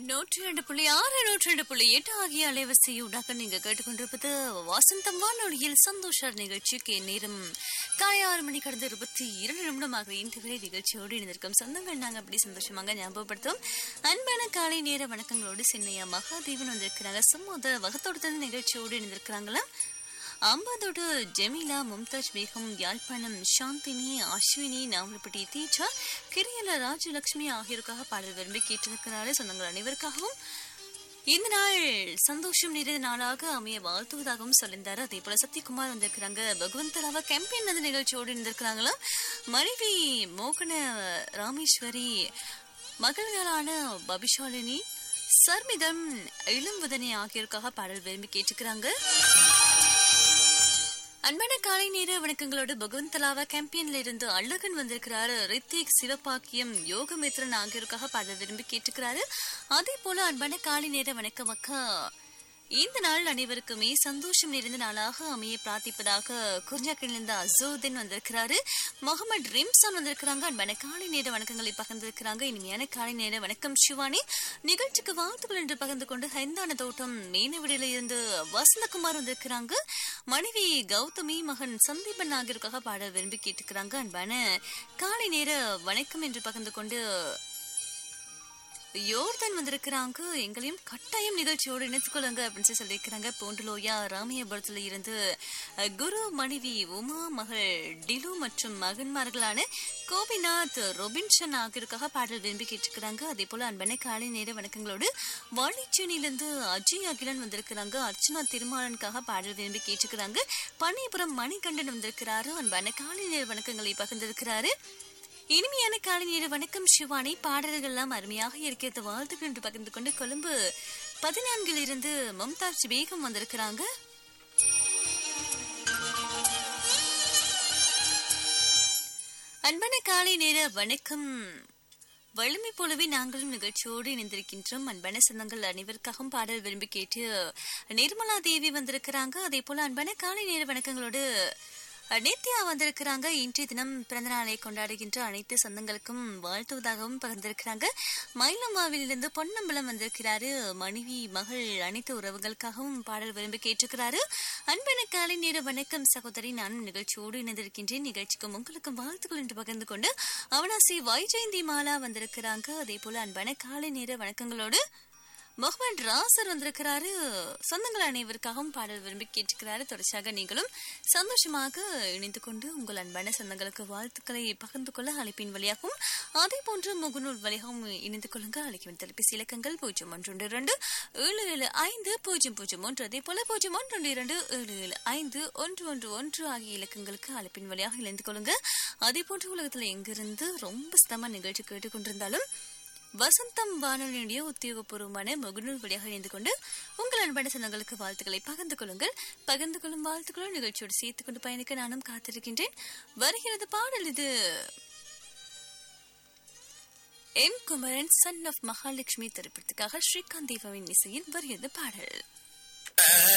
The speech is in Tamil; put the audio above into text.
நூற்றி ரெண்டு புள்ளி ஆறு நூற்றி ரெண்டு புள்ளி எட்டு ஆகிய அலைவரிசையூடாக நீங்க கேட்டுக்கொண்டிருப்பது வசந்தம் வானொலியில் சந்தோஷ நிகழ்ச்சிக்கு நேரம் காலை ஆறு மணி கடந்த இருபத்தி இரண்டு நிமிடமாக இந்த வரை நிகழ்ச்சியோடு இணைந்திருக்கும் சொந்தங்கள் நாங்க அப்படி சந்தோஷமாக ஞாபகப்படுத்தும் அன்பான காலை நேர வணக்கங்களோடு சென்னையா மகாதேவன் வந்திருக்கிறாங்க சும்மா வகத்தோடு தந்து நிகழ்ச்சியோடு இணைந்திருக்கிறாங்களா அம்பதோடு ஜெமிலா மும்தாஜ் பேகம் யாழ்ப்பாணம் சாந்தினி அஸ்வினி நாவலப்பட்டி தீச்சா கிரியல ராஜலட்சுமி ஆகியோருக்காக பாடல் விரும்பி கேட்டிருக்கிறாரு சொந்தங்கள் அனைவருக்காகவும் இந்த நாள் சந்தோஷம் நிறைந்த நாளாக அமைய வாழ்த்துவதாகவும் சொல்லியிருந்தாரு அதே போல சத்யகுமார் வந்திருக்கிறாங்க பகவந்தராவ கேம்பெயின் அந்த நிகழ்ச்சியோடு இருந்திருக்கிறாங்களா மனைவி மோகன ராமேஸ்வரி மகள்களான பபிஷாலினி சர்மிதம் இளம்புதனி ஆகியோருக்காக பாடல் விரும்பி கேட்டுக்கிறாங்க அன்பான காலை நேர வணக்கங்களோடு பகவந்தலாவா கேம்பியன்ல இருந்து அழகன் வந்திருக்கிறாரு ரித்திக் சிவபாக்கியம் யோகமித்ரன் ஆகியோருக்காக பாட விரும்பி கேட்டுக்கிறாரு அதே போல அன்பான காலை நேர வணக்கம் அக்கா இந்த நாள் அனைவருக்குமே சந்தோஷம் நிறைந்த நாளாக அமைய பிரார்த்திப்பதாக குறிஞ்சாக்கிலிருந்து அசோதன் வந்திருக்கிறாரு முகமது ரிம்சான் வந்திருக்கிறாங்க அன்பான காலை நேர வணக்கங்களை பகிர்ந்திருக்கிறாங்க இனிமையான காலை நேர வணக்கம் சிவானி நிகழ்ச்சிக்கு வாழ்த்துக்கள் என்று பகிர்ந்து கொண்டு ஹைந்தான தோட்டம் மீனவிடையில இருந்து வசந்தகுமார் வந்திருக்கிறாங்க மனைவி கௌதமி மகன் சந்தீபன் ஆகியோருக்காக பாட விரும்பி கேட்டுக்கிறாங்க அன்பான காலை நேர வணக்கம் என்று பகிர்ந்து கொண்டு யோர்தான் வந்திருக்கிறாங்க எங்களையும் கட்டாயம் நிகழ்ச்சியோடு இணைத்துக் கொள்ளுங்க அப்படின்னு சொல்லி சொல்லியிருக்கிறாங்க போண்டலோயா ராமியபுரத்துல இருந்து அஹ், குரு மனைவி உமா மகள் டிலு மற்றும் மகன்மார்களான கோபிநாத் ரொபின்சன் ஆகியோருக்காக பாடல் விரும்பி கேட்டிருக்கிறாங்க அதே போல அன்பான காலை நேர வணக்கங்களோடு வாழைச்சேனியிலிருந்து அஜய் அகிலன் வந்திருக்கிறாங்க அர்ச்சனா திருமாலனுக்காக பாடல் விரும்பி கேட்டிருக்கிறாங்க பன்னிபுரம் மணிகண்டன் வந்திருக்கிறாரு அன்பான காலை நேர வணக்கங்களை பகிர்ந்திருக்கிறாரு இனிமையான காலை நேர வணக்கம் சிவானி பாடல்கள் எல்லாம் அருமையாக இருக்கிறது வாழ்த்துக்கள் என்று பகிர்ந்து கொண்டு கொழும்பு பதினான்கில் இருந்து மம்தாஜ் பேகம் வந்திருக்கிறாங்க அன்பான காலை நேர வணக்கம் வலிமை போலவே நாங்களும் நிகழ்ச்சியோடு இணைந்திருக்கின்றோம் அன்பான சொந்தங்கள் அனைவருக்காகவும் பாடல் விரும்பி கேட்டு நிர்மலா தேவி வந்திருக்கிறாங்க அதே போல அன்பான காலை நேர வணக்கங்களோடு நித்யா வந்திருக்கிறாங்க இன்றைய தினம் பிறந்த நாளை கொண்டாடுகின்ற அனைத்து சொந்தங்களுக்கும் வாழ்த்துவதாகவும் பகிர்ந்திருக்கிறாங்க மயிலம்மாவிலிருந்து பொன்னம்பலம் வந்திருக்கிறாரு மனைவி மகள் அனைத்து உறவுகளுக்காகவும் பாடல் விரும்பி கேட்டிருக்கிறாரு அன்பான காலை நேர வணக்கம் சகோதரி நானும் நிகழ்ச்சியோடு இணைந்திருக்கின்றேன் நிகழ்ச்சிக்கும் உங்களுக்கும் வாழ்த்துக்கள் என்று பகிர்ந்து கொண்டு அவனாசி வைஜெயந்தி மாலா வந்திருக்கிறாங்க அதே போல அன்பான காலை நேர வணக்கங்களோடு முகமது ராசர் வந்திருக்கிறாரு சொந்தங்கள் அனைவருக்காகவும் பாடல் விரும்பி கேட்டுக்கிறாரு தொடர்ச்சியாக நீங்களும் சந்தோஷமாக இணைந்து கொண்டு உங்கள் அன்பான சொந்தங்களுக்கு வாழ்த்துக்களை பகிர்ந்து கொள்ள அழைப்பின் வழியாகவும் அதே போன்று முகநூல் வழியாகவும் இணைந்து கொள்ளுங்க அழைக்கும் தொலைபேசி இலக்கங்கள் பூஜ்ஜியம் ஒன்று ஒன்று இரண்டு ஏழு ஏழு ஐந்து பூஜ்ஜியம் பூஜ்ஜியம் ஒன்று அதே போல பூஜ்ஜியம் ஒன்று ஒன்று இரண்டு ஏழு ஏழு ஐந்து ஒன்று ஒன்று ஒன்று ஆகிய இலக்கங்களுக்கு அழைப்பின் வழியாக இணைந்து கொள்ளுங்க அதே போன்று உலகத்தில் எங்கிருந்து ரொம்ப சுத்தமா நிகழ்ச்சி கேட்டுக்கொண்டிருந்தாலும் வசந்தம் வானொலியுடைய உத்தியோகபூர்வமான முகநூல் வழியாக இணைந்து கொண்டு உங்கள் அன்பான சொந்தங்களுக்கு வாழ்த்துக்களை பகிர்ந்து கொள்ளுங்கள் பகிர்ந்து கொள்ளும் வாழ்த்துக்களும் நிகழ்ச்சியோடு சேர்த்துக் கொண்டு பயணிக்க நானும் காத்திருக்கின்றேன் வருகிறது பாடல் இது M Kumaran son of Mahalakshmi திரைப்படத்துக்காக ஸ்ரீகாந்த் தேவாவின் இசையில் வருகிறது பாடல்